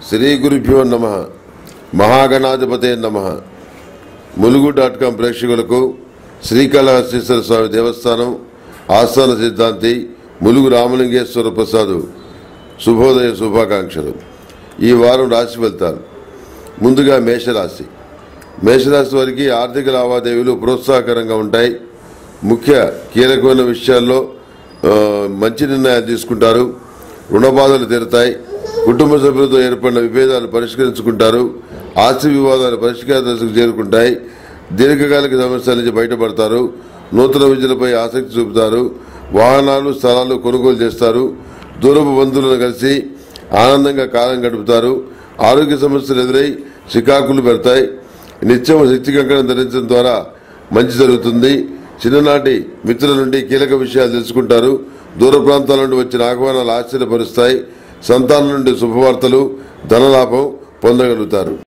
శ్రీ గురుభ్యో నమ మహాగణాధిపతే నమ ములుగు డాట్ కాం ప్రేక్షకులకు శ్రీకాళహస్తీశ్వర స్వామి దేవస్థానం ఆస్థాన సిద్ధాంతి ములుగు రామలింగేశ్వర ప్రసాద్ శుభోదయ శుభాకాంక్షలు ఈ వారం రాశి ఫలితాలు ముందుగా మేషరాశి మేషరాశి వారికి ఆర్థిక లావాదేవీలు ప్రోత్సాహకరంగా ఉంటాయి ముఖ్య కీలకమైన విషయాల్లో ఆ, మంచి నిర్ణయాలు తీసుకుంటారు రుణ బాధలు తీరుతాయి కుటుంబ సభ్యులతో ఏర్పడిన విభేదాలు పరిష్కరించుకుంటారు ఆస్తి వివాదాలు పరిష్కార దశకు చేరుకుంటాయి దీర్ఘకాలిక సమస్యల నుంచి బయటపడతారు నూతన విద్యలపై ఆసక్తి చూపుతారు వాహనాలు స్థలాలు కొనుగోలు చేస్తారు దూరపు బంధువులను కలిసి ఆనందంగా కాలం గడుపుతారు ఆరోగ్య సమస్యలు ఎదురై చికాకులు పెడతాయి నిత్యం శక్తి కంకణం ధరించడం ద్వారా మంచి జరుగుతుంది చిన్ననాటి మిత్రుల నుండి కీలక విషయాలు తెలుసుకుంటారు దూర ప్రాంతాల నుండి వచ్చిన ఆహ్వానాలు ఆశ్చర్యపరుస్తాయి సంతానం నుండి శుభవార్తలు ధనలాభం పొందగలుగుతారు